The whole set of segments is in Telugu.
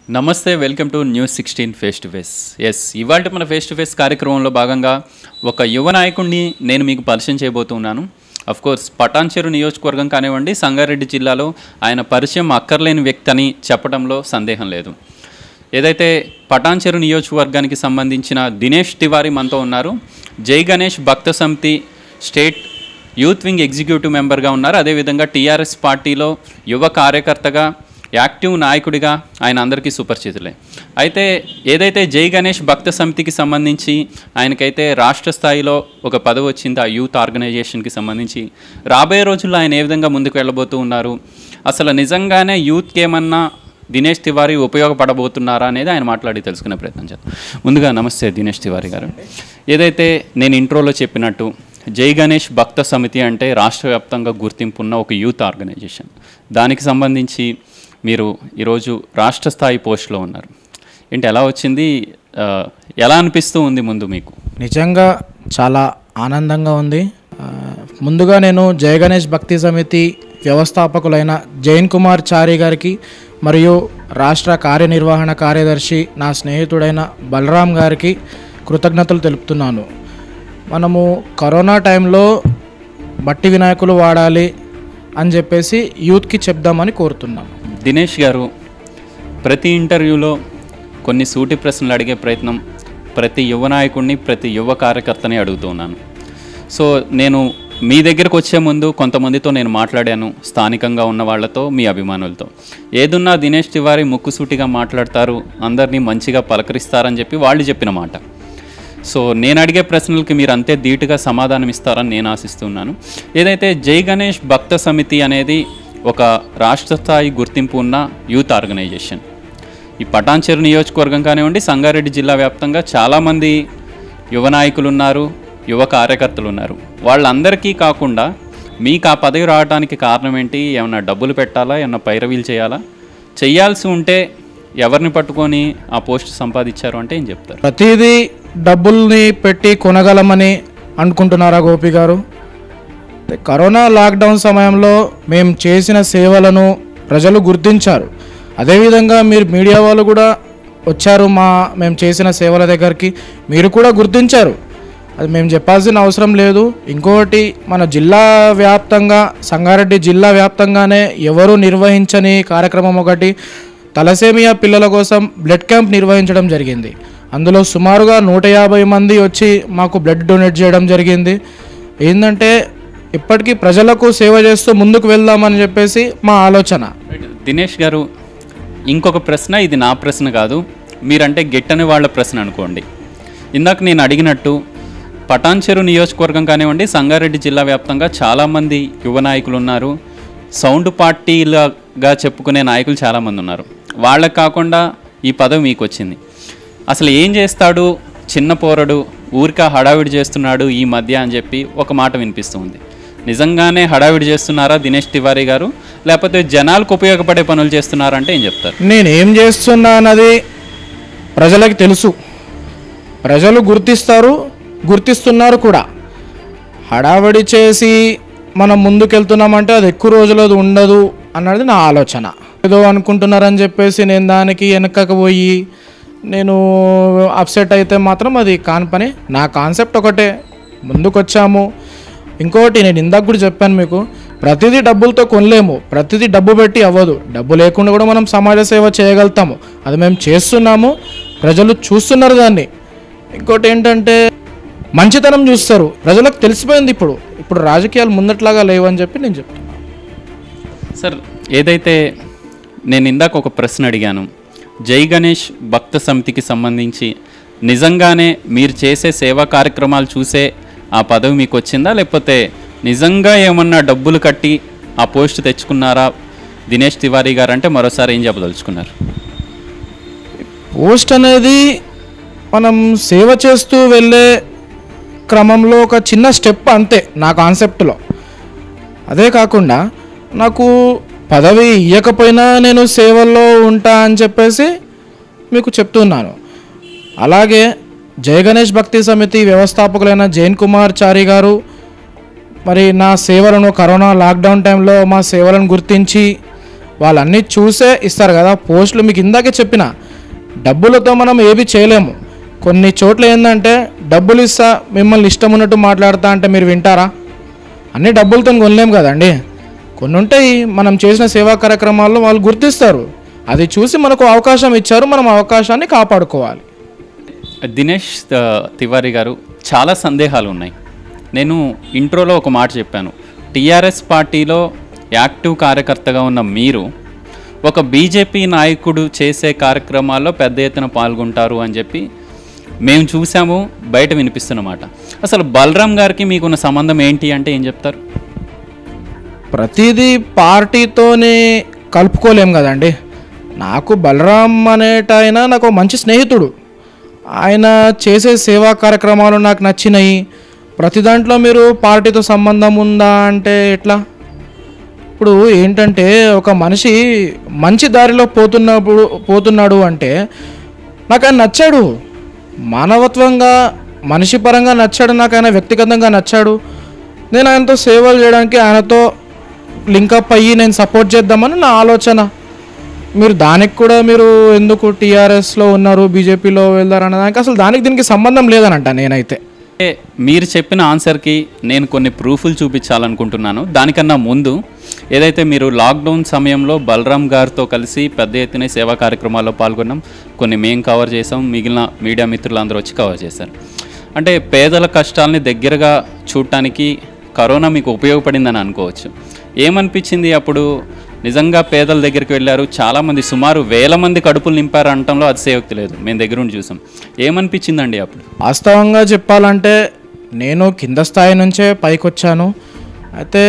నమస్తే welcome to news sixteen face to face ఎస్ ఇవాళ మన ఫేస్ టు ఫేస్ కార్యక్రమంలో భాగంగా ఒక యువ నాయకుడిని నేను మీకు పరిచయం చేయబోతున్నాను అఫ్ కోర్స్ పటాన్చెరు నియోజకవర్గం కానివ్వండి సంగారెడ్డి జిల్లాలో ఆయన పరిచయం అక్కర్లేని వ్యక్తి అని చెప్పడంలో సందేహం లేదు ఏదైతే పటాన్చెరు నియోజకవర్గానికి సంబంధించిన దినేష్ తివారీ మనతో ఉన్నారు జై గణేష్ భక్త సమితి స్టేట్ యూత్ వింగ్ ఎగ్జిక్యూటివ్ మెంబర్గా ఉన్నారు అదేవిధంగా టీఆర్ఎస్ పార్టీలో యువ కార్యకర్తగా యాక్టివ్ నాయకుడిగా ఆయన అందరికీ సుపరిచితులే అయితే ఏదైతే జై గణేష్ భక్త సమితికి సంబంధించి ఆయనకైతే రాష్ట్ర స్థాయిలో ఒక పదవి వచ్చింది ఆ యూత్ ఆర్గనైజేషన్కి సంబంధించి రాబోయే రోజుల్లో ఆయన ఏ విధంగా ముందుకు వెళ్ళబోతూ ఉన్నారు అసలు నిజంగానే యూత్కి ఏమన్నా దినేష్ తివారీ ఉపయోగపడబోతున్నారా అనేది ఆయన మాట్లాడి తెలుసుకునే ప్రయత్నం చేద్దాం ముందుగా నమస్తే దినేష్ తివారీ గారు ఏదైతే నేను ఇంట్రోలో చెప్పినట్టు జై గణేష్ భక్త సమితి అంటే రాష్ట్ర వ్యాప్తంగా గుర్తింపు ఉన్న ఒక యూత్ ఆర్గనైజేషన్ దానికి సంబంధించి మీరు ఈరోజు రాష్ట్ర స్థాయి పోస్ట్లో ఉన్నారు ఏంటి ఎలా వచ్చింది ఆ, ఎలా అనిపిస్తూ ఉంది ముందు మీకు నిజంగా చాలా ఆనందంగా ఉంది ఆ, ముందుగా నేను జయ గణేష్ భక్తి సమితి వ్యవస్థాపకులైన జైన్ కుమార్ చారి గారికి మరియు రాష్ట్ర కార్యనిర్వహణ కార్యదర్శి నా స్నేహితుడైన బలరాం గారికి కృతజ్ఞతలు తెలుపుతున్నాను మనము కరోనా టైంలో బట్టి వినాయకులు వాడాలి అని చెప్పేసి యూత్కి చెప్దామని కోరుతున్నాను దినేష్ గారు ప్రతి ఇంటర్వ్యూలో కొన్ని సూటి ప్రశ్నలు అడిగే ప్రయత్నం ప్రతి యువ నాయకుడిని ప్రతి యువ కార్యకర్తని అడుగుతున్నాను సో నేను మీ దగ్గరకు వచ్చే ముందు కొంతమందితో నేను మాట్లాడాను స్థానికంగా ఉన్న వాళ్ళతో మీ అభిమానులతో ఏదున్నా దినేష్ తివారీ ముక్కుసూటిగా మాట్లాడతారు అందరినీ మంచిగా పలకరిస్తారని చెప్పి వాళ్ళు చెప్పిన మాట సో నేను అడిగే ప్రశ్నలకి మీరు అంతే ధీటుగా సమాధానం ఇస్తారని నేను ఆశిస్తున్నాను ఏదైతే జై గణేష్ భక్త సమితి అనేది ఒక రాష్ట్ర స్థాయి గుర్తింపు ఉన్న యూత్ ఆర్గనైజేషన్ ఈ పటాన్చెరు నియోజకవర్గం కానివ్వండి సంగారెడ్డి జిల్లా వ్యాప్తంగా చాలామంది యువ నాయకులు ఉన్నారు యువ కార్యకర్తలు ఉన్నారు వాళ్ళందరికీ కాకుండా మీకు ఆ పదవి రావడానికి కారణం ఏంటి ఏమన్నా డబ్బులు పెట్టాలా ఏమన్నా పైరవీలు చేయాలా చేయాల్సి ఉంటే ఎవరిని పట్టుకొని ఆ పోస్ట్ సంపాదించారు అంటే ఏం చెప్తారు ప్రతిదీ డబ్బుల్ని పెట్టి కొనగలమని అనుకుంటున్నారా గోపి గారు అంటే కరోనా లాక్డౌన్ సమయంలో మేము చేసిన సేవలను ప్రజలు గుర్తించారు అదేవిధంగా మీరు మీడియా వాళ్ళు కూడా వచ్చారు మా మేము చేసిన సేవల దగ్గరికి మీరు కూడా గుర్తించారు అది మేము చెప్పాల్సిన అవసరం లేదు ఇంకొకటి మన జిల్లా వ్యాప్తంగా సంగారెడ్డి జిల్లా వ్యాప్తంగానే ఎవరు నిర్వహించని కార్యక్రమం ఒకటి తలసేమియా పిల్లల కోసం బ్లడ్ క్యాంప్ నిర్వహించడం జరిగింది అందులో సుమారుగా నూట యాభై మంది వచ్చి మాకు బ్లడ్ డొనేట్ చేయడం జరిగింది ఏంటంటే ఇప్పటికీ ప్రజలకు సేవ చేస్తూ ముందుకు వెళ్దామని చెప్పేసి మా ఆలోచన దినేష్ గారు ఇంకొక ప్రశ్న ఇది నా ప్రశ్న కాదు మీరంటే గిట్టని వాళ్ళ ప్రశ్న అనుకోండి ఇందాక నేను అడిగినట్టు పటాన్చెరు నియోజకవర్గం కానివ్వండి సంగారెడ్డి జిల్లా వ్యాప్తంగా చాలామంది యువ నాయకులు ఉన్నారు సౌండ్ పార్టీలుగా చెప్పుకునే నాయకులు చాలామంది ఉన్నారు వాళ్ళకి కాకుండా ఈ పదవి మీకు వచ్చింది అసలు ఏం చేస్తాడు చిన్న పోరడు ఊరికా హడావిడి చేస్తున్నాడు ఈ మధ్య అని చెప్పి ఒక మాట వినిపిస్తుంది నిజంగానే హడావిడి చేస్తున్నారా దినేష్ తివారీ గారు లేకపోతే జనాలకు ఉపయోగపడే పనులు చేస్తున్నారా అంటే ఏం చెప్తారు నేను ఏం చేస్తున్నా అన్నది ప్రజలకు తెలుసు ప్రజలు గుర్తిస్తారు గుర్తిస్తున్నారు కూడా హడావడి చేసి మనం ముందుకెళ్తున్నామంటే అది ఎక్కువ రోజులది ఉండదు అన్నది నా ఆలోచన ఏదో అనుకుంటున్నారని చెప్పేసి నేను దానికి వెనకకు పోయి నేను అప్సెట్ అయితే మాత్రం అది కాని పని నా కాన్సెప్ట్ ఒకటే ముందుకొచ్చాము ఇంకోటి నేను ఇందాక కూడా చెప్పాను మీకు ప్రతిదీ డబ్బులతో కొనలేము ప్రతిదీ డబ్బు పెట్టి అవ్వదు డబ్బు లేకుండా కూడా మనం సమాజ సేవ చేయగలుగుతాము అది మేము చేస్తున్నాము ప్రజలు చూస్తున్నారు దాన్ని ఇంకోటి ఏంటంటే మంచితనం చూస్తారు ప్రజలకు తెలిసిపోయింది ఇప్పుడు ఇప్పుడు రాజకీయాలు ముందట్లాగా లేవని చెప్పి నేను చెప్తున్నాను సార్ ఏదైతే నేను ఇందాక ఒక ప్రశ్న అడిగాను జై గణేష్ భక్త సమితికి సంబంధించి నిజంగానే మీరు చేసే సేవా కార్యక్రమాలు చూసే ఆ పదవి మీకు వచ్చిందా లేకపోతే నిజంగా ఏమన్నా డబ్బులు కట్టి ఆ పోస్ట్ తెచ్చుకున్నారా దినేష్ తివారీ గారు అంటే మరోసారి ఏం చెప్పదలుచుకున్నారు పోస్ట్ అనేది మనం సేవ చేస్తూ వెళ్ళే క్రమంలో ఒక చిన్న స్టెప్ అంతే నా కాన్సెప్ట్లో అదే కాకుండా నాకు పదవి ఇవ్వకపోయినా నేను సేవల్లో ఉంటా అని చెప్పేసి మీకు చెప్తున్నాను అలాగే జయ గణేష్ భక్తి సమితి వ్యవస్థాపకులైన జైన్ కుమార్ చారి గారు మరి నా సేవలను కరోనా లాక్డౌన్ టైంలో మా సేవలను గుర్తించి వాళ్ళన్నీ చూసే ఇస్తారు కదా పోస్టులు మీకు ఇందాకే చెప్పిన డబ్బులతో మనం ఏవి చేయలేము కొన్ని చోట్ల ఏంటంటే డబ్బులు ఇస్తా మిమ్మల్ని ఇష్టం ఉన్నట్టు మాట్లాడతా అంటే మీరు వింటారా అన్ని డబ్బులతో కొనలేము కదండి కొన్ని ఉంటాయి మనం చేసిన సేవా కార్యక్రమాల్లో వాళ్ళు గుర్తిస్తారు అది చూసి మనకు అవకాశం ఇచ్చారు మనం అవకాశాన్ని కాపాడుకోవాలి దినేష్ ఆ, తివారీ గారు చాలా సందేహాలు ఉన్నాయి నేను ఇంట్రోలో ఒక మాట చెప్పాను టీఆర్ఎస్ పార్టీలో యాక్టివ్ కార్యకర్తగా ఉన్న మీరు ఒక బీజేపీ నాయకుడు చేసే కార్యక్రమాల్లో పెద్ద ఎత్తున పాల్గొంటారు అని చెప్పి మేము చూసాము బయట వినిపిస్తున్నమాట అసలు బలరాం గారికి మీకున్న సంబంధం ఏంటి అంటే ఏం చెప్తారు ప్రతిదీ పార్టీతోనే కలుపుకోలేం కదండి నాకు బలరాం అనేటాయన నాకు ఒక మంచి స్నేహితుడు ఆయన చేసే సేవా కార్యక్రమాలు నాకు నచ్చినాయి ప్రతి దాంట్లో మీరు పార్టీతో సంబంధం ఉందా అంటే ఎట్లా ఇప్పుడు ఏంటంటే ఒక మనిషి మంచి దారిలో పోతున్నప్పుడు పోతున్నాడు అంటే నాకు ఆయన నచ్చాడు మానవత్వంగా మనిషి పరంగా నచ్చాడు నాకు ఆయన వ్యక్తిగతంగా నచ్చాడు నేను ఆయనతో సేవలు చేయడానికి ఆయనతో లింకప్ అయ్యి నేను సపోర్ట్ చేద్దామని నా ఆలోచన మీరు దానికి కూడా మీరు ఎందుకు టీఆర్ఎస్లో ఉన్నారు బీజేపీలో వెళ్తారు అన్న దానికి అసలు దానికి దీనికి సంబంధం లేదనంట నేనైతే అంటే మీరు చెప్పిన ఆన్సర్కి నేను కొన్ని ప్రూఫ్లు చూపించాలనుకుంటున్నాను దానికన్నా ముందు ఏదైతే మీరు లాక్డౌన్ సమయంలో బలరాం గారితో కలిసి పెద్ద ఎత్తున సేవా కార్యక్రమాల్లో పాల్గొన్నాం కొన్ని మేం కవర్ చేసాం మిగిలిన మీడియా మిత్రులు అందరూ వచ్చి కవర్ చేశారు అంటే పేదల కష్టాలని దగ్గరగా చూడటానికి కరోనా మీకు ఉపయోగపడిందని అనుకోవచ్చు ఏమనిపించింది అప్పుడు నిజంగా పేదల దగ్గరికి వెళ్ళారు చాలామంది సుమారు వేల మంది కడుపులు నింపారు అనటంలో అతిశయోక్తి లేదు మేము దగ్గరుండి చూసాం ఏమనిపించిందండి అప్పుడు వాస్తవంగా చెప్పాలంటే నేను కింద స్థాయి నుంచే పైకి వచ్చాను అయితే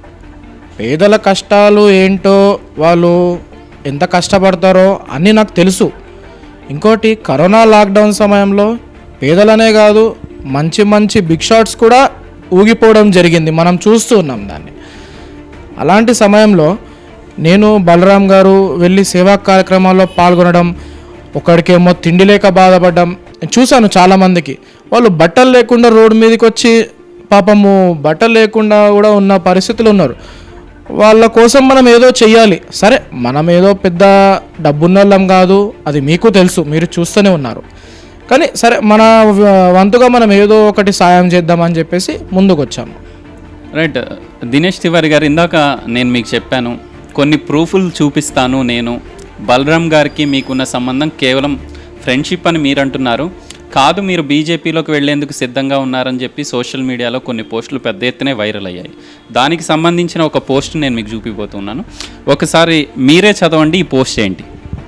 పేదల కష్టాలు ఏంటో వాళ్ళు ఎంత కష్టపడతారో అన్నీ నాకు తెలుసు ఇంకోటి కరోనా లాక్డౌన్ సమయంలో పేదలనే కాదు మంచి మంచి బిగ్ షాట్స్ కూడా ఊగిపోవడం జరిగింది మనం చూస్తూ ఉన్నాం దాన్ని అలాంటి సమయంలో నేను బలరాం గారు వెళ్ళి సేవా కార్యక్రమాల్లో పాల్గొనడం ఒకడికేమో తిండి లేక బాధపడ్డం నేను చూశాను చాలామందికి వాళ్ళు బట్టలు లేకుండా రోడ్డు మీదకి వచ్చి పాపము బట్టలు లేకుండా కూడా ఉన్న పరిస్థితులు ఉన్నారు వాళ్ళ కోసం మనం ఏదో చెయ్యాలి సరే మనం ఏదో పెద్ద డబ్బున్నోళ్ళం కాదు అది మీకు తెలుసు మీరు చూస్తూనే ఉన్నారు కానీ సరే మన వంతుగా మనం ఏదో ఒకటి సాయం చేద్దామని చెప్పేసి ముందుకు వచ్చాము రైట్ దినేష్ తివారి గారు ఇందాక నేను మీకు చెప్పాను కొన్ని ప్రూఫ్లు చూపిస్తాను నేను బలరాం గారికి మీకున్న సంబంధం కేవలం ఫ్రెండ్షిప్ అని మీరు అంటున్నారు కాదు మీరు బీజేపీలోకి వెళ్లేందుకు సిద్ధంగా ఉన్నారని చెప్పి సోషల్ మీడియాలో కొన్ని పోస్టులు పెద్ద ఎత్తునే వైరల్ అయ్యాయి దానికి సంబంధించిన ఒక పోస్ట్ నేను మీకు చూపిపోతున్నాను ఒకసారి మీరే చదవండి ఈ పోస్ట్ ఏంటి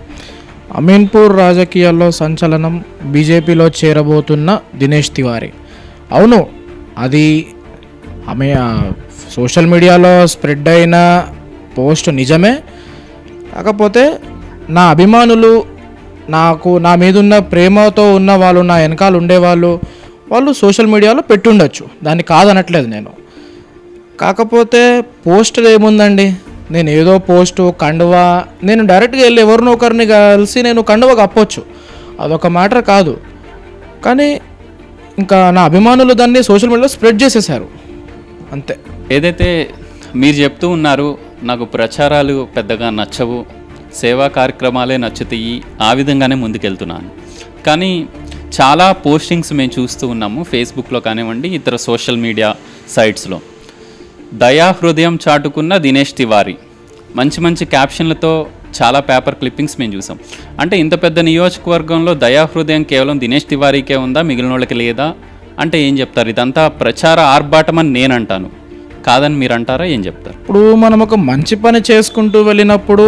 అమీన్పూర్ రాజకీయాల్లో సంచలనం బీజేపీలో చేరబోతున్న దినేష్ తివారీ అవును అది ఆమె ఆ, సోషల్ మీడియాలో స్ప్రెడ్ అయిన పోస్ట్ నిజమే కాకపోతే నా అభిమానులు నాకు నా మీద ఉన్న ప్రేమతో ఉన్న వాళ్ళు నా వెనకాల ఉండేవాళ్ళు వాళ్ళు సోషల్ మీడియాలో పెట్టుండొచ్చు దాన్ని కాదనట్లేదు నేను కాకపోతే పోస్ట్ ఏముందండి నేను ఏదో పోస్టు కండువా నేను డైరెక్ట్గా వెళ్ళి ఎవరినో ఒకరిని కలిసి నేను కండువా కప్పొచ్చు అదొక మ్యాటర్ కాదు కానీ ఇంకా నా అభిమానులు దాన్ని సోషల్ మీడియాలో స్ప్రెడ్ చేసేసారు అంతే ఏదైతే మీరు చెప్తూ ఉన్నారు నాకు ప్రచారాలు పెద్దగా నచ్చవు సేవా కార్యక్రమాలే నచ్చుతాయి ఆ విధంగానే ముందుకెళ్తున్నాను కానీ చాలా పోస్టింగ్స్ మేము చూస్తూ ఉన్నాము ఫేస్బుక్లో కానివ్వండి ఇతర సోషల్ మీడియా సైట్స్లో దయా హృదయం చాటుకున్న దినేష్ తివారీ మంచి మంచి క్యాప్షన్లతో చాలా పేపర్ క్లిప్పింగ్స్ మేము చూసాం అంటే ఇంత పెద్ద నియోజకవర్గంలో దయా హృదయం కేవలం దినేష్ తివారీకే ఉందా మిగిలిన వాళ్ళకి లేదా అంటే ఏం చెప్తారు ఇదంతా ప్రచార ఆర్భాటం అని నేను అంటాను కాదని మీరు అంటారా ఏం చెప్తారు ఇప్పుడు మనం ఒక మంచి పని చేసుకుంటూ వెళ్ళినప్పుడు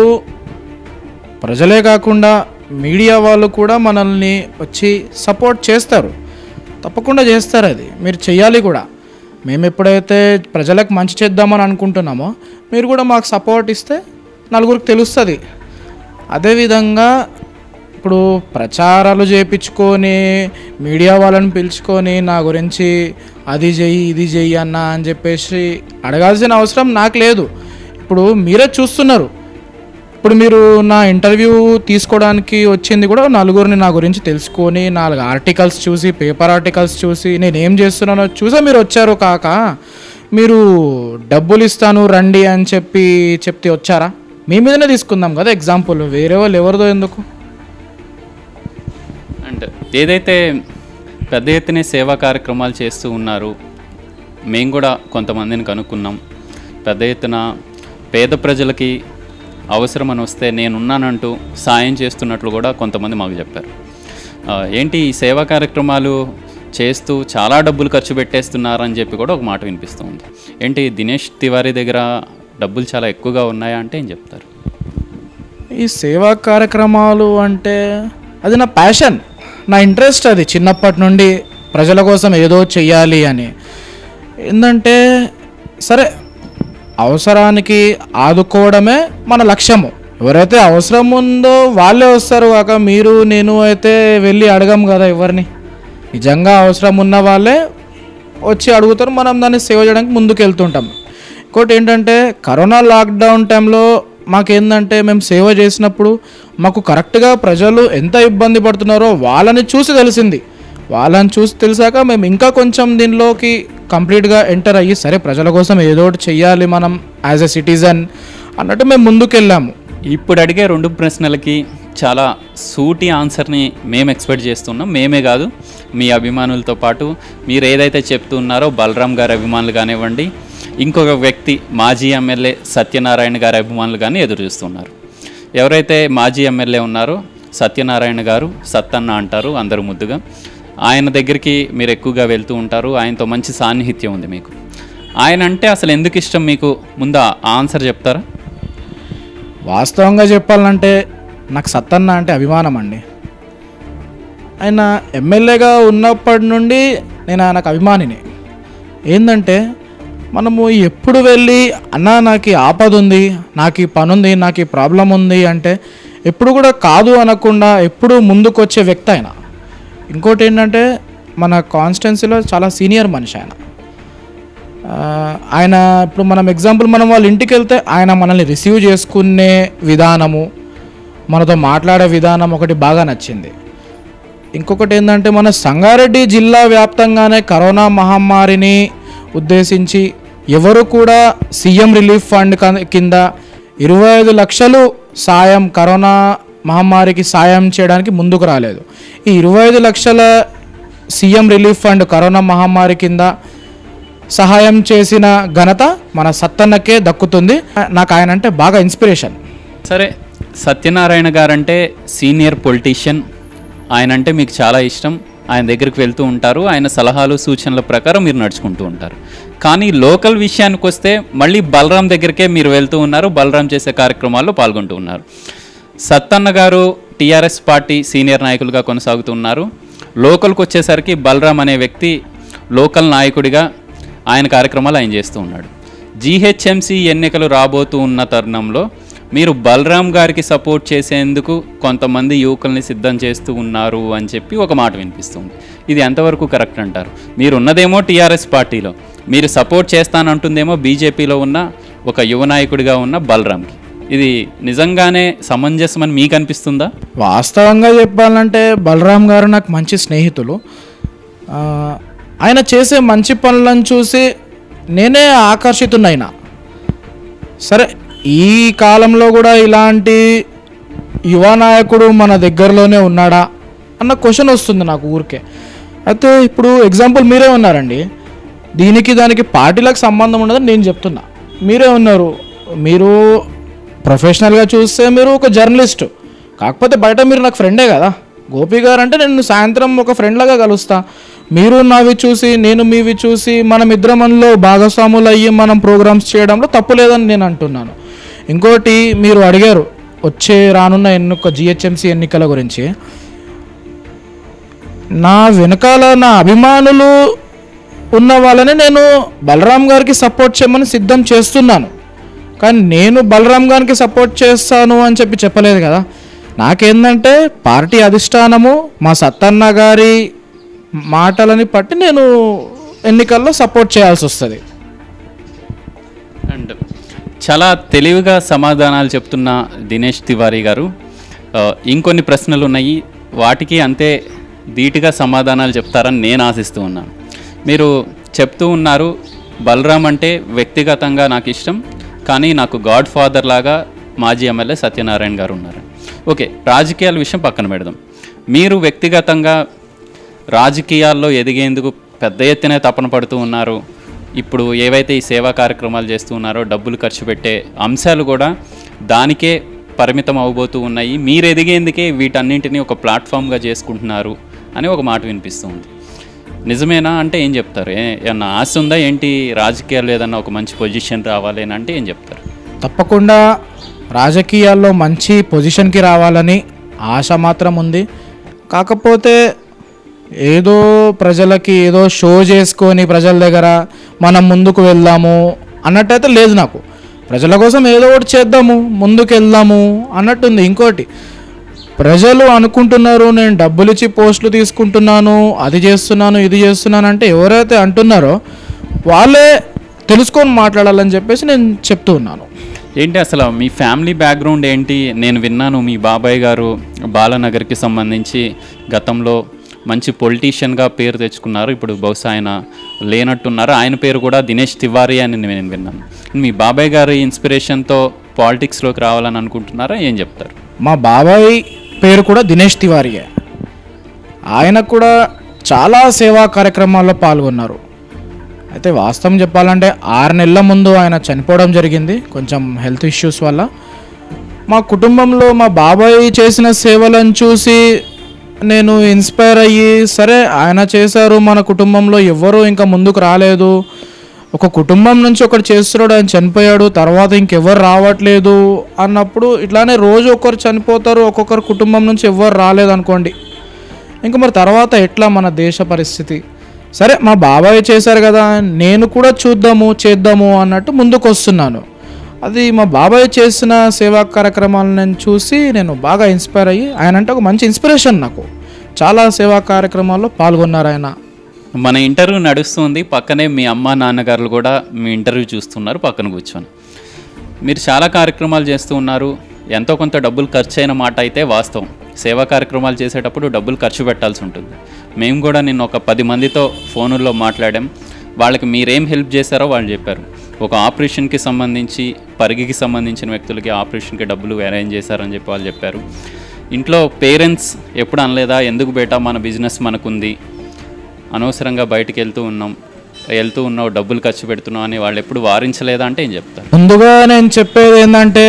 ప్రజలే కాకుండా మీడియా వాళ్ళు కూడా మనల్ని వచ్చి సపోర్ట్ చేస్తారు తప్పకుండా చేస్తారు అది మీరు చెయ్యాలి కూడా మేము ఎప్పుడైతే ప్రజలకు మంచి చేద్దామని అనుకుంటున్నామో మీరు కూడా మాకు సపోర్ట్ ఇస్తే నలుగురికి తెలుస్తుంది అదేవిధంగా ఇప్పుడు ప్రచారాలు చేపించుకొని మీడియా వాళ్ళని పిలుచుకొని నా గురించి అది చెయ్యి ఇది చెయ్యి అన్న అని చెప్పేసి అడగాల్సిన అవసరం నాకు లేదు ఇప్పుడు మీరే చూస్తున్నారు ఇప్పుడు మీరు నా ఇంటర్వ్యూ తీసుకోవడానికి వచ్చింది కూడా నలుగురిని నా గురించి తెలుసుకొని నాలుగు ఆర్టికల్స్ చూసి పేపర్ ఆర్టికల్స్ చూసి నేను ఏం చేస్తున్నానో చూసే మీరు వచ్చారు కాక మీరు డబ్బులు ఇస్తాను రండి అని చెప్పి చెప్తే వచ్చారా మీ మీదనే తీసుకుందాం కదా ఎగ్జాంపుల్ వేరే వాళ్ళు ఎవరిదో ఎందుకు అండ్ ఏదైతే పెద్ద ఎత్తున సేవా కార్యక్రమాలు చేస్తూ ఉన్నారు మేము కూడా కొంతమందిని కనుక్కున్నాం పెద్ద ఎత్తున పేద ప్రజలకి అవసరం అని వస్తే నేనున్నానంటూ సాయం చేస్తున్నట్లు కూడా కొంతమంది మాకు చెప్పారు ఆ, ఏంటి ఈ సేవా కార్యక్రమాలు చేస్తూ చాలా డబ్బులు ఖర్చు పెట్టేస్తున్నారని చెప్పి కూడా ఒక మాట వినిపిస్తుంది ఏంటి దినేష్ తివారీ దగ్గర డబ్బులు చాలా ఎక్కువగా ఉన్నాయా అంటే ఏం చెప్తారు ఈ సేవా కార్యక్రమాలు అంటే అది నా ప్యాషన్ నా ఇంట్రెస్ట్ అది చిన్నప్పటి నుండి ప్రజల కోసం ఏదో చెయ్యాలి అని ఏంటంటే సరే అవసరానికి ఆదుకోవడమే మన లక్ష్యము ఎవరైతే అవసరం ఉందో వాళ్ళే వస్తారు కాక మీరు నేను అయితే వెళ్ళి అడగం కదా ఎవరిని నిజంగా అవసరం ఉన్న వాళ్ళే వచ్చి అడుగుతారు మనం దాన్ని సేవ చేయడానికి ముందుకు వెళ్తుంటాం ఇంకోటి ఏంటంటే కరోనా లాక్డౌన్ టైంలో మాకేందంటే మేము సేవ చేసినప్పుడు మాకు కరెక్ట్గా ప్రజలు ఎంత ఇబ్బంది పడుతున్నారో వాళ్ళని చూసి తెలిసింది వాళ్ళని చూసి తెలిసాక మేము ఇంకా కొంచెం దీనిలోకి కంప్లీట్గా ఎంటర్ అయ్యి సరే ప్రజల కోసం ఏదో ఒకటి చెయ్యాలి మనం యాజ్ ఎ సిటిజన్ అన్నట్టు మేము ముందుకు వెళ్ళాము ఇప్పుడు అడిగే రెండు ప్రశ్నలకి చాలా సూటి ఆన్సర్ని మేము ఎక్స్పెక్ట్ చేస్తున్నాం మేమే కాదు మీ అభిమానులతో పాటు మీరు ఏదైతే చెప్తున్నారో బలరాం గారి అభిమానులు కానివ్వండి ఇంకొక వ్యక్తి మాజీ ఎమ్మెల్యే సత్యనారాయణ గారి అభిమానులు కానీ ఎదురు చూస్తున్నారు ఎవరైతే మాజీ ఎమ్మెల్యే ఉన్నారో సత్యనారాయణ గారు సత్తన్న అంటారు అందరూ ముద్దుగా ఆయన దగ్గరికి మీరు ఎక్కువగా వెళ్తూ ఉంటారు ఆయనతో మంచి సాన్నిహిత్యం ఉంది మీకు ఆయన అంటే అసలు ఎందుకు ఇష్టం మీకు ముందు ఆ ఆన్సర్ చెప్తారా వాస్తవంగా చెప్పాలంటే నాకు సత్తన్న అంటే అభిమానం అండి ఆయన ఎమ్మెల్యేగా ఉన్నప్పటి నుండి నేను ఆయనకు అభిమానిని ఏంటంటే మనము ఎప్పుడు వెళ్ళి అన్న నాకు ఈ ఆపద ఉంది నాకు ఈ పని ఉంది నాకు ఈ ప్రాబ్లం ఉంది అంటే ఎప్పుడు కూడా కాదు అనకుండా ఎప్పుడు ముందుకు వచ్చే వ్యక్తి ఆయన ఇంకోటి ఏంటంటే మన కాన్స్టిట్యున్సీలో చాలా సీనియర్ మనిషి ఆయన ఆ, ఆయన ఇప్పుడు మనం ఎగ్జాంపుల్ మనం వాళ్ళ ఇంటికి వెళ్తే ఆయన మనల్ని రిసీవ్ చేసుకునే విధానము మనతో మాట్లాడే విధానం ఒకటి బాగా నచ్చింది ఇంకొకటి ఏంటంటే మన సంగారెడ్డి జిల్లా వ్యాప్తంగానే కరోనా మహమ్మారిని ఉద్దేశించి ఎవరు కూడా సీఎం రిలీఫ్ ఫండ్ క- కింద ఇరవై ఐదు లక్షలు సాయం కరోనా మహమ్మారికి సాయం చేయడానికి ముందుకు రాలేదు ఈ ఇరవై ఐదు లక్షల సీఎం రిలీఫ్ ఫండ్ కరోనా మహమ్మారి కింద సహాయం చేసిన ఘనత మన సత్తన్నకే దక్కుతుంది నాకు ఆయన అంటే బాగా ఇన్స్పిరేషన్ సరే సత్యనారాయణ గారంటే సీనియర్ పొలిటీషియన్ ఆయన అంటే మీకు చాలా ఇష్టం ఆయన దగ్గరికి వెళ్తూ ఉంటారు ఆయన సలహాలు సూచనల ప్రకారం మీరు నడుచుకుంటూ ఉంటారు కానీ లోకల్ విషయానికి వస్తే మళ్ళీ బలరాం దగ్గరికే మీరు వెళ్తూ ఉన్నారు బలరాం చేసే కార్యక్రమాల్లో పాల్గొంటూ ఉన్నారు సత్తన్న గారు టీఆర్ఎస్ పార్టీ సీనియర్ నాయకులుగా కొనసాగుతున్నారు లోకల్కి వచ్చేసరికి బలరాం అనే వ్యక్తి లోకల్ నాయకుడిగా ఆయన కార్యక్రమాలు ఆయన చేస్తూ ఉన్నాడు జీహెచ్ఎంసీ ఎన్నికలు రాబోతూ ఉన్న తరుణంలో మీరు బలరాం గారికి సపోర్ట్ చేసేందుకు కొంతమంది యువకుల్ని సిద్ధం చేస్తూ ఉన్నారు అని చెప్పి ఒక మాట వినిపిస్తుంది ఇది ఎంతవరకు కరెక్ట్ అంటారు మీరు ఉన్నదేమో టీఆర్ఎస్ పార్టీలో మీరు సపోర్ట్ చేస్తానంటుందేమో బీజేపీలో ఉన్న ఒక యువ నాయకుడిగా ఉన్న బలరాంకి ఇది నిజంగానే సమంజసమని మీకు అనిపిస్తుందా వాస్తవంగా చెప్పాలంటే బలరాం గారు నాకు మంచి స్నేహితులు ఆ, ఆయన చేసే మంచి పనులను చూసి నేనే ఆకర్షితున్నైనా సరే ఈ కాలంలో కూడా ఇలాంటి యువ నాయకుడు మన దగ్గరలోనే ఉన్నాడా అన్న క్వశ్చన్ వస్తుంది నాకు ఊరికే అయితే ఇప్పుడు ఎగ్జాంపుల్ మీరే ఉన్నారండి దీనికి దానికి పార్టీలకు సంబంధం ఉండదని నేను చెప్తున్నా మీరే ఉన్నారు మీరు ప్రొఫెషనల్గా చూస్తే మీరు ఒక జర్నలిస్ట్ కాకపోతే బయట మీరు నాకు ఫ్రెండే కదా గోపి గారు అంటే నేను సాయంత్రం ఒక ఫ్రెండ్ లాగా కలుస్తా మీరు నావి చూసి నేను మీవి చూసి మనం ఇద్దరం మనలో భాగస్వాములు అయ్యి మనం ప్రోగ్రామ్స్ చేయడంలో తప్పు లేదని నేను అంటున్నాను ఇంకోటి మీరు అడిగారు వచ్చే రానున్న ఎన్నిక జిహెచ్ఎంసీ ఎన్నికల గురించి నా వెనకాల నా అభిమానులు ఉన్న వాళ్ళని నేను బలరాం గారికి సపోర్ట్ చేయమని సిద్ధం చేస్తున్నాను కానీ నేను బలరాం గారికి సపోర్ట్ చేస్తాను అని చెప్పి చెప్పలేదు కదా నాకేందంటే పార్టీ అధిష్టానము మా సత్తన్న గారి మాటలని బట్టి నేను ఎన్నికల్లో సపోర్ట్ చేయాల్సి వస్తుంది అండ్ చాలా తెలివిగా సమాధానాలు చెప్తున్న దినేష్ తివారీ గారు ఆ, ఇంకొన్ని ప్రశ్నలు ఉన్నాయి వాటికి అంతే ధీటుగా సమాధానాలు చెప్తారని నేను ఆశిస్తూ ఉన్నాను మీరు చెప్తూ ఉన్నారు బలరాం అంటే వ్యక్తిగతంగా నాకు ఇష్టం కానీ నాకు గాడ్ ఫాదర్ లాగా మాజీ ఎమ్మెల్యే సత్యనారాయణ గారు ఉన్నారు ఓకే రాజకీయాల విషయం పక్కన పెడదాం మీరు వ్యక్తిగతంగా రాజకీయాల్లో ఎదిగేందుకు పెద్ద ఎత్తున తపన పడుతూ ఉన్నారు ఇప్పుడు ఏవైతే ఈ సేవా కార్యక్రమాలు చేస్తూ ఉన్నారో డబ్బులు ఖర్చు పెట్టే అంశాలు కూడా దానికే పరిమితం అవబోతూ ఉన్నాయి మీరు ఎదిగేందుకే వీటన్నింటినీ ఒక ప్లాట్ఫామ్గా చేసుకుంటున్నారు అని ఒక మాట వినిపిస్తుంది నిజమేనా అంటే ఏం చెప్తారు ఏ- ఏమన్నా ఆశ ఉందా ఏంటి రాజకీయాల్లో ఏదన్నా ఒక మంచి పొజిషన్ రావాలి అని అంటే ఏం చెప్తారు తప్పకుండా రాజకీయాల్లో మంచి పొజిషన్కి రావాలని ఆశ మాత్రం ఉంది కాకపోతే ఏదో ప్రజలకి ఏదో షో చేసుకొని ప్రజల దగ్గర మనం ముందుకు వెళ్దాము అన్నట్టయితే లేదు నాకు ప్రజల కోసం ఏదో ఒకటి చేద్దాము ముందుకు వెళ్దాము అన్నట్టుంది ఇంకోటి ప్రజలు అనుకుంటున్నారు నేను డబ్బులు ఇచ్చి పోస్టులు తీసుకుంటున్నాను అది చేస్తున్నాను ఇది చేస్తున్నాను అంటే ఎవరైతే అంటున్నారో వాళ్ళే తెలుసుకొని మాట్లాడాలని చెప్పేసి నేను చెప్తూ ఉన్నాను ఏంటి అసలు మీ ఫ్యామిలీ బ్యాక్గ్రౌండ్ ఏంటి నేను విన్నాను మీ బాబాయ్ గారు బాలనగర్కి సంబంధించి గతంలో మంచి పొలిటీషియన్గా పేరు తెచ్చుకున్నారు ఇప్పుడు బహుశా ఆయన లేనట్టున్నారు ఆయన పేరు కూడా దినేష్ తివారీ అని నేను విన్నాను మీ బాబాయ్ గారి ఇన్స్పిరేషన్తో పాలిటిక్స్లోకి రావాలని అనుకుంటున్నారా ఏం చెప్తారు మా బాబాయ్ పేరు కూడా దినేష్ తివారియే ఆయన కూడా చాలా సేవా కార్యక్రమాల్లో పాల్గొన్నారు అయితే వాస్తవం చెప్పాలంటే ఆరు నెలల ముందు ఆయన చనిపోవడం జరిగింది కొంచెం హెల్త్ ఇష్యూస్ వల్ల మా కుటుంబంలో మా బాబాయ్ చేసిన సేవలను చూసి నేను ఇన్స్పైర్ అయ్యి సరే ఆయన చేశారు మన కుటుంబంలో ఎవ్వరూ ఇంకా ముందుకు రాలేదు ఒక కుటుంబం నుంచి ఒకటి చేస్తున్నాడు ఆయన చనిపోయాడు తర్వాత ఇంకెవ్వరు రావట్లేదు అన్నప్పుడు ఇట్లానే రోజు ఒకరు చనిపోతారు ఒక్కొక్కరు కుటుంబం నుంచి ఎవ్వరు రాలేదు అనుకోండి ఇంకా మరి తర్వాత ఎట్లా మన దేశ పరిస్థితి సరే మా బాబాయ్ చేశారు కదా నేను కూడా చూద్దాము చేద్దాము అన్నట్టు ముందుకు వస్తున్నాను అది మా బాబాయ్ చేసిన సేవా కార్యక్రమాలను నేను చూసి నేను బాగా ఇన్స్పైర్ అయ్యి ఆయన అంటే ఒక మంచి ఇన్స్పిరేషన్ నాకు చాలా సేవా కార్యక్రమాల్లో పాల్గొన్నారు ఆయన మన ఇంటర్వ్యూ నడుస్తుంది పక్కనే మీ అమ్మ నాన్నగారులు కూడా మీ ఇంటర్వ్యూ చూస్తున్నారు పక్కన కూర్చొని మీరు చాలా కార్యక్రమాలు చేస్తూ ఉన్నారు ఎంతో కొంత డబ్బులు ఖర్చు అయిన మాట అయితే వాస్తవం సేవా కార్యక్రమాలు చేసేటప్పుడు డబ్బులు ఖర్చు పెట్టాల్సి ఉంటుంది మేము కూడా నిన్న ఒక పది మందితో ఫోనుల్లో మాట్లాడాం వాళ్ళకి మీరేం హెల్ప్ చేశారో వాళ్ళు చెప్పారు ఒక ఆపరేషన్కి సంబంధించి పరిగికి సంబంధించిన వ్యక్తులకి ఆపరేషన్కి డబ్బులు అరేంజ్ చేశారని చెప్పి వాళ్ళు చెప్పారు ఇంట్లో పేరెంట్స్ ఎప్పుడు అనలేదా ఎందుకు బేటా మన బిజినెస్ మనకుంది అనవసరంగా బయటికి వెళ్తూ ఉన్నాం వెళ్తూ ఉన్నావు డబ్బులు ఖర్చు పెడుతున్నావు అని వాళ్ళు ఎప్పుడు వారించలేదా అంటే ఏం చెప్తారు ముందుగా నేను చెప్పేది ఏంటంటే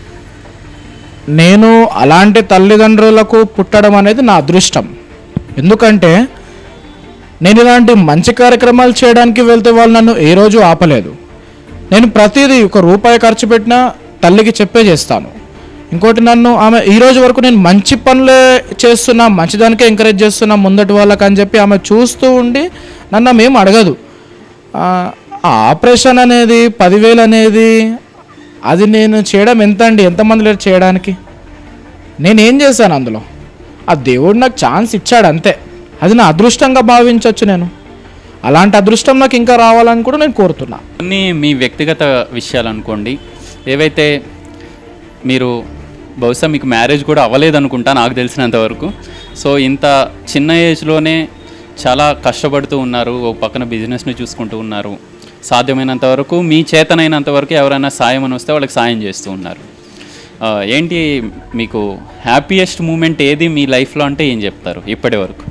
నేను అలాంటి తల్లిదండ్రులకు పుట్టడం అనేది నా అదృష్టం ఎందుకంటే నేను ఇలాంటి మంచి కార్యక్రమాలు చేయడానికి వెళ్తే వాళ్ళు నన్ను ఏ రోజు ఆపలేదు నేను ప్రతిదీ ఒక రూపాయి ఖర్చు పెట్టినా తల్లికి చెప్పే చేస్తాను ఇంకోటి నన్ను ఆమె ఈ రోజు వరకు నేను మంచి పనులే చేస్తున్నా మంచిదానికే ఎంకరేజ్ చేస్తున్నా ముందటి వాళ్ళకి అని చెప్పి ఆమె చూస్తూ ఉండి నన్ను ఆమె ఏం అడగదు ఆ ఆ ఆపరేషన్ అనేది పదివేలు అనేది అది నేను చేయడం ఎంత అండి ఎంతమంది లేరు చేయడానికి నేనేం చేశాను అందులో ఆ దేవుడు నాకు ఛాన్స్ ఇచ్చాడు అంతే అది నా అదృష్టంగా భావించవచ్చు నేను అలాంటి అదృష్టం నాకు ఇంకా రావాలని కూడా నేను కోరుతున్నా కొన్ని మీ వ్యక్తిగత విషయాలు అనుకోండి ఏవైతే మీరు బహుశా మీకు మ్యారేజ్ కూడా అవ్వలేదు అనుకుంటా నాకు తెలిసినంత వరకు సో ఇంత చిన్న ఏజ్లోనే చాలా కష్టపడుతూ ఉన్నారు ఒక పక్కన బిజినెస్ని చూసుకుంటూ ఉన్నారు సాధ్యమైనంత వరకు మీ చేతనైనంత వరకు ఎవరైనా సాయం అని వస్తే వాళ్ళకి సాయం చేస్తూ ఉన్నారు ఆ, ఏంటి మీకు హ్యాపీయెస్ట్ మూమెంట్ ఏది మీ లైఫ్లో అంటే ఏం చెప్తారు ఇప్పటి వరకు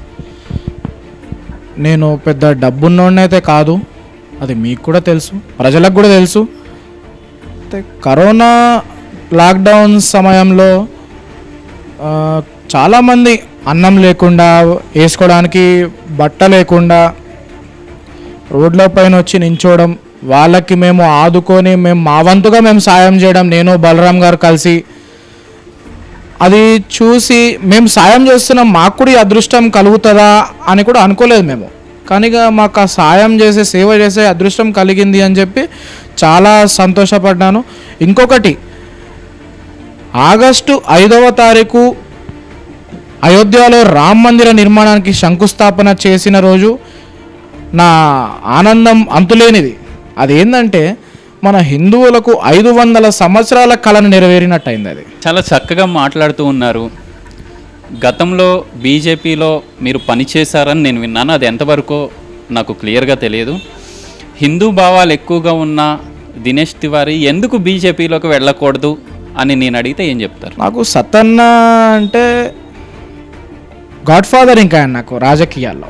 నేను పెద్ద డబ్బున్నోడినైతే కాదు అది మీకు కూడా తెలుసు ప్రజలకు కూడా తెలుసు అయితే కరోనా లాక్డౌన్ సమయంలో ఆ, చాలామంది అన్నం లేకుండా వేసుకోవడానికి బట్ట లేకుండా రోడ్ల పైన వచ్చి నించోవడం వాళ్ళకి మేము ఆదుకొని మేము మా వంతుగా మేము సాయం చేయడం నేను బలరాం గారు కలిసి అది చూసి మేము సాయం చేస్తున్నాం మాకు కూడా ఈ అదృష్టం కలుగుతుందా అని కూడా అనుకోలేదు మేము కానీ ఇక మాకు ఆ సాయం చేసే సేవ చేసే అదృష్టం కలిగింది అని చెప్పి చాలా సంతోషపడ్డాను ఇంకొకటి ఆగస్టు ఐదవ తారీఖు అయోధ్యలో రామ మందిర నిర్మాణానికి శంకుస్థాపన చేసిన రోజు నా ఆనందం అంతులేనిది అదేంటంటే మన హిందువులకు ఐదు వందల సంవత్సరాల కళను నెరవేరినట్టయింది అది చాలా చక్కగా మాట్లాడుతూ ఉన్నారు గతంలో బీజేపీలో మీరు పనిచేశారని నేను విన్నాను అది ఎంతవరకు నాకు క్లియర్గా తెలియదు హిందూ భావాలు ఎక్కువగా ఉన్న దినేష్ తివారీ ఎందుకు బీజేపీలోకి వెళ్ళకూడదు అని నేను అడిగితే ఏం చెప్తారు నాకు సతన్న అంటే గాడ్ ఫాదర్ ఇంకా ఆయన నాకు రాజకీయాల్లో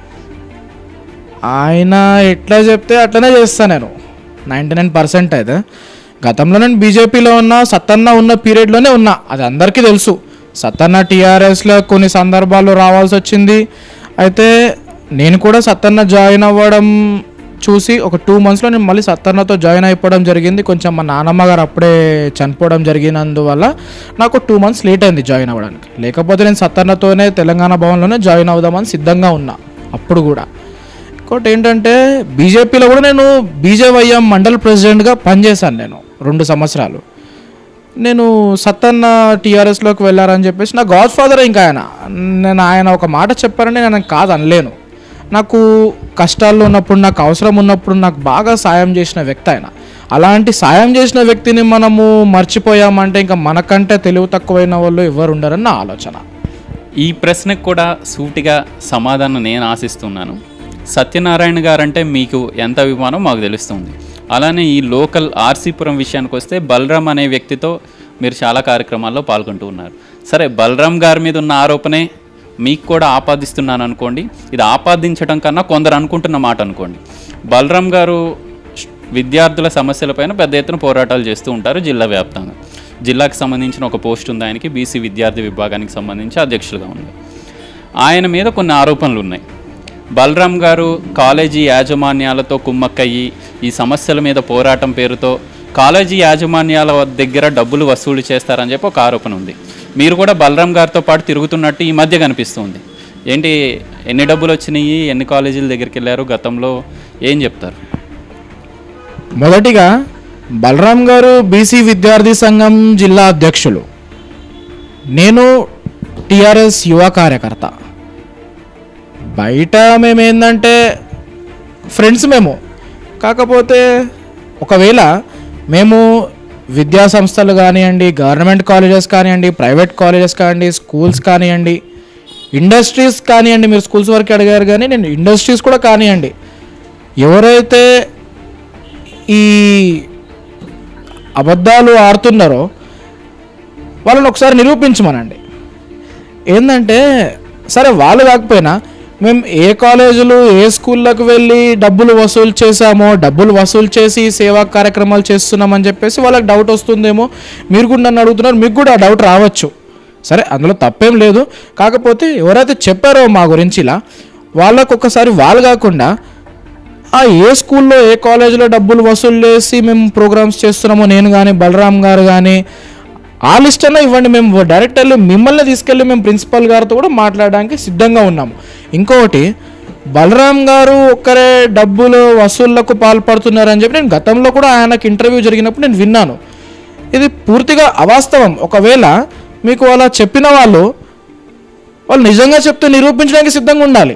ఆయన ఎట్లా చెప్తే అట్లనే చేస్తాను నేను నైంటీ నైన్ పర్సెంట్ అయితే గతంలో నేను బీజేపీలో ఉన్నా సత్తన్న ఉన్న పీరియడ్లోనే ఉన్నా అది అందరికీ తెలుసు సత్తన్న టీఆర్ఎస్లో కొన్ని సందర్భాల్లో రావాల్సి వచ్చింది అయితే నేను కూడా సత్తన్న జాయిన్ అవ్వడం చూసి ఒక టూ మంత్స్లో నేను మళ్ళీ సత్తన్నతో జాయిన్ అయిపోవడం జరిగింది కొంచెం మా నాన్నమ్మ గారు అప్పుడే చనిపోవడం జరిగినందువల్ల నాకు టూ మంత్స్ లేట్ అయింది జాయిన్ అవ్వడానికి లేకపోతే నేను సత్తన్నతోనే తెలంగాణ భవన్లోనే జాయిన్ అవుదామని సిద్ధంగా ఉన్నా అప్పుడు కూడా ఇంకోటి ఏంటంటే బీజేపీలో కూడా నేను బీజేవైఎం మండల్ ప్రెసిడెంట్గా పనిచేశాను నేను రెండు సంవత్సరాలు నేను సత్తన్న టీఆర్ఎస్లోకి వెళ్ళారని చెప్పేసి నా గాడ్ ఫాదర్ ఇంకా ఆయన నేను ఆయన ఒక మాట చెప్పారని నేను కాదు అనలేను నాకు కష్టాల్లో ఉన్నప్పుడు నాకు అవసరం ఉన్నప్పుడు నాకు బాగా సాయం చేసిన వ్యక్తి ఆయన అలాంటి సాయం చేసిన వ్యక్తిని మనము మర్చిపోయామంటే ఇంకా మనకంటే తెలివి తక్కువైన వాళ్ళు ఎవరు ఉండరని నా ఆలోచన ఈ ప్రశ్నకు కూడా సూటిగా సమాధానం నేను ఆశిస్తున్నాను సత్యనారాయణ గారంటే మీకు ఎంత అభిమానం మాకు తెలుస్తుంది అలానే ఈ లోకల్ ఆర్సీపురం విషయానికి వస్తే బలరాం అనే వ్యక్తితో మీరు చాలా కార్యక్రమాల్లో పాల్గొంటూ ఉన్నారు సరే బలరాం గారి మీద ఉన్న ఆరోపణే మీకు కూడా ఆపాదిస్తున్నాను అనుకోండి ఇది ఆపాదించడం కన్నా కొందరు అనుకుంటున్న మాట అనుకోండి బలరాం గారు విద్యార్థుల సమస్యలపైన పెద్ద ఎత్తున పోరాటాలు చేస్తూ ఉంటారు జిల్లా వ్యాప్తంగా జిల్లాకు సంబంధించిన ఒక పోస్ట్ ఉంది ఆయనకి బీసీ విద్యార్థి విభాగానికి సంబంధించి అధ్యక్షులుగా ఉన్నారు ఆయన మీద కొన్ని ఆరోపణలు ఉన్నాయి బలరాం గారు కాలేజీ యాజమాన్యాలతో కుమ్మక్కయ్యి ఈ సమస్యల మీద పోరాటం పేరుతో కాలేజీ యాజమాన్యాల దగ్గర డబ్బులు వసూలు చేస్తారని చెప్పి ఒక ఆరోపణ ఉంది మీరు కూడా బలరాం గారితో పాటు తిరుగుతున్నట్టు ఈ మధ్య కనిపిస్తుంది ఏంటి ఎన్ని డబ్బులు వచ్చినాయి ఎన్ని కాలేజీల దగ్గరికి వెళ్ళారు గతంలో ఏం చెప్తారు మొదటిగా బలరాం గారు బీసీ విద్యార్థి సంఘం జిల్లా అధ్యక్షులు నేను టిఆర్ఎస్ యువ కార్యకర్త బయట మేము ఏంటంటే ఫ్రెండ్స్ మేము కాకపోతే ఒకవేళ మేము విద్యా సంస్థలు కానివ్వండి గవర్నమెంట్ కాలేజెస్ కానివ్వండి ప్రైవేట్ కాలేజెస్ కానివ్వండి స్కూల్స్ కానివ్వండి ఇండస్ట్రీస్ కానివ్వండి మీరు స్కూల్స్ వరకు అడిగారు కానీ నేను ఇండస్ట్రీస్ కూడా కానివ్వండి ఎవరైతే ఈ అబద్ధాలు ఆడుతున్నారో వాళ్ళని ఒకసారి నిరూపించమనండి ఏంటంటే సరే వాళ్ళు కాకపోయినా మేము ఏ కాలేజీలు ఏ స్కూళ్ళకు వెళ్ళి డబ్బులు వసూలు చేసామో డబ్బులు వసూలు చేసి సేవా కార్యక్రమాలు చేస్తున్నామని చెప్పేసి వాళ్ళకి డౌట్ వస్తుందేమో మీరు కూడా నన్ను అడుగుతున్నారు మీకు కూడా ఆ డౌట్ రావచ్చు సరే అందులో తప్పేం లేదు కాకపోతే ఎవరైతే చెప్పారో మా గురించి ఇలా వాళ్ళకు ఒకసారి వాళ్ళు కాకుండా ఆ ఏ స్కూల్లో ఏ కాలేజీలో డబ్బులు వసూలు చేసి మేము ప్రోగ్రామ్స్ చేస్తున్నామో నేను కానీ బలరాం గారు కానీ ఆ లిస్ట్ అన్నా ఇవ్వండి మేము డైరెక్ట్ వెళ్ళి మిమ్మల్ని తీసుకెళ్ళి మేము ప్రిన్సిపల్ గారితో కూడా మాట్లాడడానికి సిద్ధంగా ఉన్నాము ఇంకొకటి బలరాం గారు ఒక్కరే డబ్బులు వసూళ్లకు పాల్పడుతున్నారని చెప్పి నేను గతంలో కూడా ఆయనకు ఇంటర్వ్యూ జరిగినప్పుడు నేను విన్నాను ఇది పూర్తిగా అవాస్తవం ఒకవేళ మీకు అలా చెప్పిన వాళ్ళు వాళ్ళు నిజంగా చెప్తే నిరూపించడానికి సిద్ధంగా ఉండాలి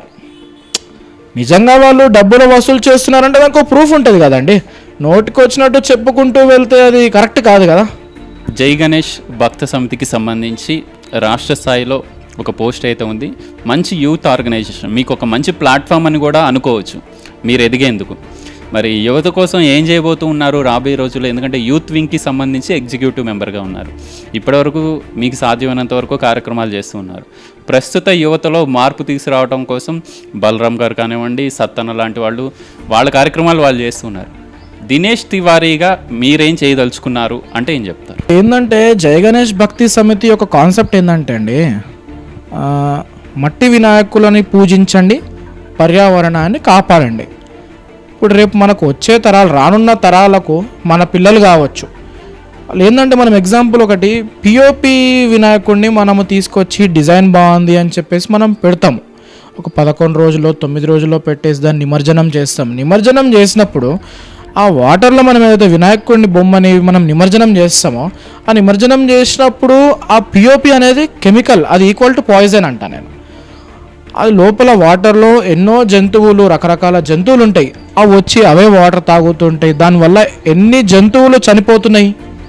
నిజంగా వాళ్ళు డబ్బులు వసూలు చేస్తున్నారంటే దానికి ఒక ప్రూఫ్ ఉంటుంది కదండి నోటికి వచ్చినట్టు చెప్పుకుంటూ వెళ్తే అది కరెక్ట్ కాదు కదా జై గణేష్ భక్త సమితికి సంబంధించి రాష్ట్ర స్థాయిలో ఒక పోస్ట్ అయితే ఉంది మంచి యూత్ ఆర్గనైజేషన్ మీకు ఒక మంచి ప్లాట్ఫామ్ అని కూడా అనుకోవచ్చు మీరు ఎదిగేందుకు మరి యువత కోసం ఏం చేయబోతూ ఉన్నారు రాబోయే రోజుల్లో ఎందుకంటే యూత్ వింగ్కి సంబంధించి ఎగ్జిక్యూటివ్ మెంబర్గా ఉన్నారు ఇప్పటివరకు మీకు సాధ్యమైనంత వరకు కార్యక్రమాలు చేస్తూ ఉన్నారు ప్రస్తుత యువతలో మార్పు తీసుకురావడం కోసం బలరాం గారు కానివ్వండి సత్తన్న లాంటి వాళ్ళు వాళ్ళ కార్యక్రమాలు వాళ్ళు చేస్తున్నారు దినేష్ తివారీగా మీరేం చేయదలుచుకున్నారు అంటే ఏం చెప్తారు ఏంటంటే జయ గణేష్ భక్తి సమితి యొక్క కాన్సెప్ట్ ఏంటంటే అండి ఆ, మట్టి వినాయకులని పూజించండి పర్యావరణాన్ని కాపాడండి ఇప్పుడు రేపు మనకు వచ్చే తరాలు రానున్న తరాలకు మన పిల్లలు కావచ్చు వాళ్ళు ఏంటంటే మనం ఎగ్జాంపుల్ ఒకటి పిఓపి వినాయకుడిని మనము తీసుకొచ్చి డిజైన్ బాగుంది అని చెప్పేసి మనం పెడతాము ఒక పదకొండు రోజుల్లో తొమ్మిది రోజుల్లో పెట్టేసి దాన్ని నిమజ్జనం చేస్తాం నిమజ్జనం చేసినప్పుడు ఆ వాటర్లో మనం ఏదైతే వినాయకుడిని బొమ్మని మనం నిమజ్జనం చేస్తామో ఆ నిమజ్జనం చేసినప్పుడు ఆ పిఓపి అనేది కెమికల్ అది ఈక్వల్ టు పాయిజన్ అంట నేను అది లోపల వాటర్లో ఎన్నో జంతువులు రకరకాల జంతువులు ఉంటాయి అవి వచ్చి అవే వాటర్ తాగుతుంటాయి దానివల్ల ఎన్ని జంతువులు చనిపోతున్నాయి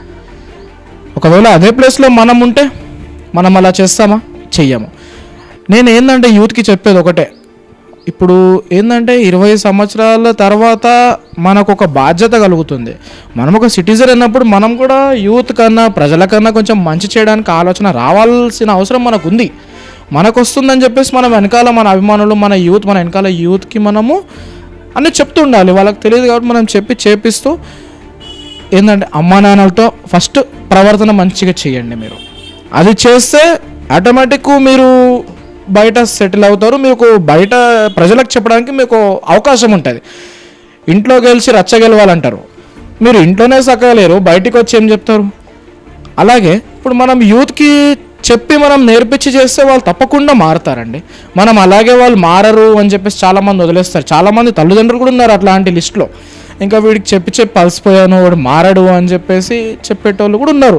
ఒకవేళ అదే ప్లేస్లో మనం ఉంటే మనం అలా చేస్తామా చెయ్యము నేను ఏంటంటే యూత్కి చెప్పేది ఒకటే ఇప్పుడు ఏంటంటే ఇరవై సంవత్సరాల తర్వాత మనకు ఒక బాధ్యత కలుగుతుంది మనం ఒక సిటిజన్ అన్నప్పుడు మనం కూడా యూత్ కన్నా ప్రజల కన్నా కొంచెం మంచి చేయడానికి ఆలోచన రావాల్సిన అవసరం మనకు ఉంది మనకు వస్తుందని చెప్పేసి మనం వెనకాల మన అభిమానులు మన యూత్ మన వెనకాల యూత్కి మనము అన్నీ చెప్తుండాలి వాళ్ళకి తెలియదు కాబట్టి మనం చెప్పి చేపిస్తూ ఏంటంటే అమ్మా నాన్నలతో ఫస్ట్ ప్రవర్తన మంచిగా చేయండి మీరు అది చేస్తే ఆటోమేటిక్ మీరు బయట సెటిల్ అవుతారు మీకు బయట ప్రజలకు చెప్పడానికి మీకు అవకాశం ఉంటుంది ఇంట్లో గెలిచి రచ్చ గెలవాలంటారు మీరు ఇంట్లోనే సక్కలేరు బయటికి వచ్చి ఏం చెప్తారు అలాగే ఇప్పుడు మనం యూత్కి చెప్పి మనం నేర్పించి చేస్తే వాళ్ళు తప్పకుండా మారుతారండి మనం అలాగే వాళ్ళు మారరు అని చెప్పేసి చాలామంది వదిలేస్తారు చాలామంది తల్లిదండ్రులు కూడా ఉన్నారు అట్లాంటి లిస్ట్లో ఇంకా వీడికి చెప్పి చెప్పి అలసిపోయాను వాడు మారడు అని చెప్పేసి చెప్పేటోళ్ళు కూడా ఉన్నారు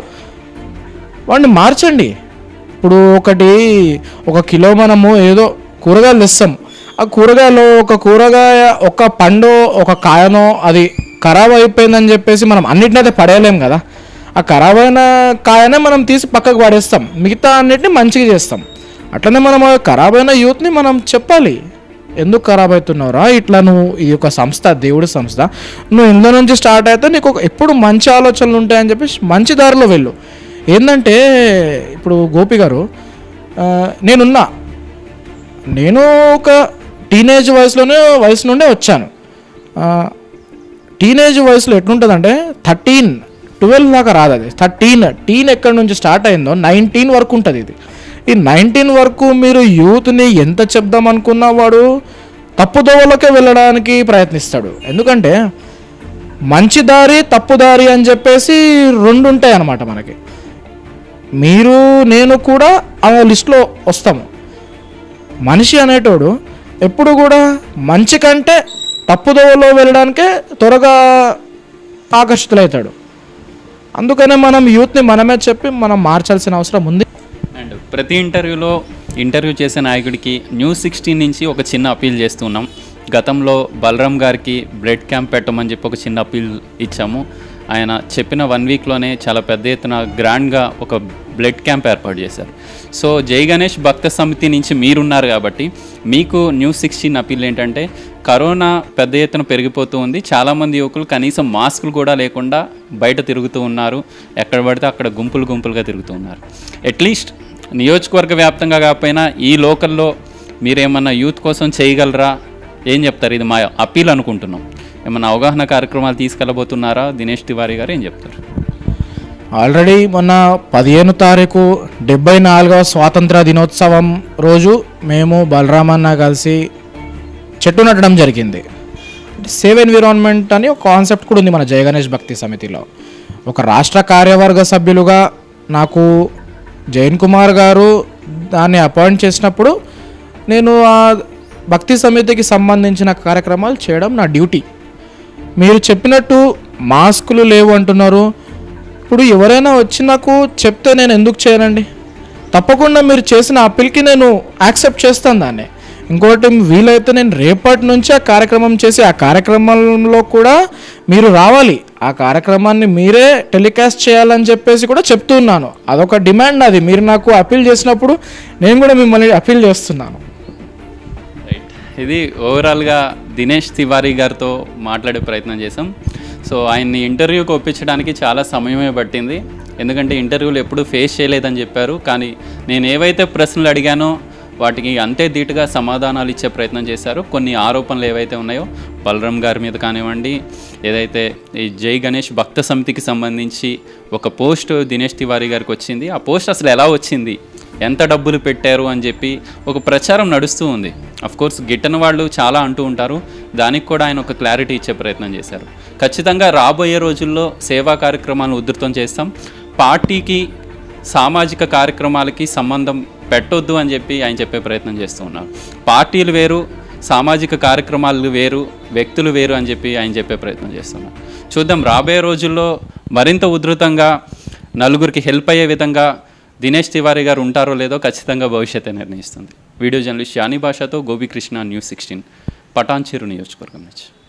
వాడిని మార్చండి ఇప్పుడు ఒకటి ఒక కిలో మనము ఏదో కూరగాయలు తెస్తాం ఆ కూరగాయలో ఒక కూరగాయ ఒక పండు ఒక కాయనో అది ఖరాబ్ అయిపోయిందని చెప్పేసి మనం అన్నిటినైతే పడేయలేం కదా ఆ ఖరాబ్ అయిన కాయనే మనం తీసి పక్కకు పడేస్తాం మిగతా అన్నిటిని మంచిగా చేస్తాం అట్లనే మనం ఆ ఖరాబ్ అయిన యూత్ని మనం చెప్పాలి ఎందుకు ఖరాబ్ అవుతున్నావురా ఇట్లా నువ్వు ఈ యొక్క సంస్థ దేవుడి సంస్థ నువ్వు ఇందులో నుంచి స్టార్ట్ అయితే నీకు ఒక- ఎప్పుడు మంచి ఆలోచనలు ఉంటాయని చెప్పేసి మంచి దారిలో వెళ్ళు ఏంటంటే ఇప్పుడు గోపి గారు ఆ, నేనున్నా నేను ఒక టీనేజ్ వయసులోనే వయసు నుండే వచ్చాను ఆ, టీనేజ్ వయసులో ఎట్లుంటుందంటే థర్టీన్ ట్వెల్వ్ దాకా రాదు అది థర్టీన్ టీన్ ఎక్కడి నుంచి స్టార్ట్ అయిందో నైన్టీన్ వరకు ఉంటుంది ఇది ఈ నైన్టీన్ వరకు మీరు యూత్ని ఎంత చెప్దాం అనుకున్నా వాడు తప్పుదోవలోకే వెళ్ళడానికి ప్రయత్నిస్తాడు ఎందుకంటే మంచి దారి తప్పు దారి అని చెప్పేసి రెండు ఉంటాయి అన్నమాట మనకి మీరు నేను కూడా ఆ లిస్ట్లో వస్తాము మనిషి అనేటోడు ఎప్పుడు కూడా మంచి కంటే తప్పుదోవలో వెళ్ళడానికే త్వరగా ఆకర్షితులవుతాడు అందుకనే మనం యూత్ని మనమే చెప్పి మనం మార్చాల్సిన అవసరం ఉంది అండ్ ప్రతి ఇంటర్వ్యూలో ఇంటర్వ్యూ చేసే నాయకుడికి న్యూస్ సిక్స్టీన్ నుంచి ఒక చిన్న అపీల్ చేస్తున్నాం గతంలో బలరాం గారికి బ్లడ్ క్యాంప్ పెట్టమని చెప్పి ఒక చిన్న అపీల్ ఇచ్చాము ఆయన చెప్పిన వన్ వీక్లోనే చాలా పెద్ద ఎత్తున గ్రాండ్గా ఒక బ్లడ్ క్యాంప్ ఏర్పాటు చేశారు సో జై గణేష్ భక్త సమితి నుంచి మీరున్నారు కాబట్టి మీకు న్యూస్ సిక్స్టీన్ అపీల్ ఏంటంటే కరోనా పెద్ద ఎత్తున పెరిగిపోతూ ఉంది చాలామంది యువకులు కనీసం మాస్కులు కూడా లేకుండా బయట తిరుగుతూ ఉన్నారు ఎక్కడ పడితే అక్కడ గుంపులు గుంపులుగా తిరుగుతూ ఉన్నారు అట్లీస్ట్ నియోజకవర్గ వ్యాప్తంగా కాకపోయినా ఈ లోకల్లో మీరేమన్నా యూత్ కోసం చేయగలరా ఏం చెప్తారు ఇది మా అపీల్ అనుకుంటున్నాం ఏమన్నా అవగాహన కార్యక్రమాలు తీసుకెళ్ళబోతున్నారా దినేష్ తివారీ గారు ఏం చెప్తారు ఆల్రెడీ మొన్న పదిహేను తారీఖు డెబ్బై నాలుగవ స్వాతంత్ర దినోత్సవం రోజు మేము బలరామన్న కలిసి చెట్టు నాటడం జరిగింది సేవ్ ఎన్విరాన్మెంట్ అని ఒక కాన్సెప్ట్ కూడా ఉంది మన జయ గణేష్ భక్తి సమితిలో ఒక రాష్ట్ర కార్యవర్గ సభ్యులుగా నాకు జైన్ కుమార్ గారు దాన్ని అపాయింట్ చేసినప్పుడు నేను ఆ భక్తి సమితికి సంబంధించిన కార్యక్రమాలు చేయడం నా డ్యూటీ మీరు చెప్పినట్టు మాస్కులు లేవు అంటున్నారు ఇప్పుడు ఎవరైనా వచ్చి నాకు చెప్తే నేను ఎందుకు చేయనండి తప్పకుండా మీరు చేసిన అప్పీల్కి నేను యాక్సెప్ట్ చేస్తాను దాన్ని ఇంకోటి వీలైతే నేను రేపటి నుంచి ఆ కార్యక్రమం చేసి ఆ కార్యక్రమంలో కూడా మీరు రావాలి ఆ కార్యక్రమాన్ని మీరే టెలికాస్ట్ చేయాలని చెప్పేసి కూడా చెప్తున్నాను అదొక డిమాండ్ అది మీరు నాకు అప్పీల్ చేసినప్పుడు నేను కూడా మిమ్మల్ని అప్పీల్ చేస్తున్నాను రైట్ ఇది ఓవరాల్గా దినేష్ తివారీ గారితో మాట్లాడే ప్రయత్నం చేసాం సో ఆయన్ని ఇంటర్వ్యూకి ఒప్పించడానికి చాలా సమయమే పట్టింది ఎందుకంటే ఇంటర్వ్యూలు ఎప్పుడూ ఫేస్ చేయలేదని చెప్పారు కానీ నేను ఏవైతే ప్రశ్నలు అడిగానో వాటికి అంతే ధీటుగా సమాధానాలు ఇచ్చే ప్రయత్నం చేశారు కొన్ని ఆరోపణలు ఏవైతే ఉన్నాయో బలరాం గారి మీద కానివ్వండి ఏదైతే ఈ జై గణేష్ భక్త సమితికి సంబంధించి ఒక పోస్ట్ దినేష్ తివారీ గారికి వచ్చింది ఆ పోస్ట్ అసలు ఎలా వచ్చింది ఎంత డబ్బులు పెట్టారు అని చెప్పి ఒక ప్రచారం నడుస్తూ ఉంది అఫ్ కోర్స్ గిట్టని వాళ్ళు చాలా అంటూ ఉంటారు దానికి కూడా ఆయన ఒక క్లారిటీ ఇచ్చే ప్రయత్నం చేశారు ఖచ్చితంగా రాబోయే రోజుల్లో సేవా కార్యక్రమాలను ఉధృతం చేస్తాం పార్టీకి సామాజిక కార్యక్రమాలకి సంబంధం పెట్టొద్దు అని చెప్పి ఆయన చెప్పే ప్రయత్నం చేస్తూ ఉన్నారు పార్టీలు వేరు సామాజిక కార్యక్రమాలు వేరు వ్యక్తులు వేరు అని చెప్పి ఆయన చెప్పే ప్రయత్నం చేస్తున్నారు చూద్దాం రాబోయే రోజుల్లో మరింత ఉధృతంగా నలుగురికి హెల్ప్ అయ్యే విధంగా దినేష్ తివారీ గారు ఉంటారో లేదో ఖచ్చితంగా భవిష్యత్తు నిర్ణయిస్తుంది వీడియో జర్నలిస్ట్ యానీ భాషతో గోపికృష్ణ న్యూస్ సిక్స్టీన్ పటాన్చేరు నియోజకవర్గం నుంచి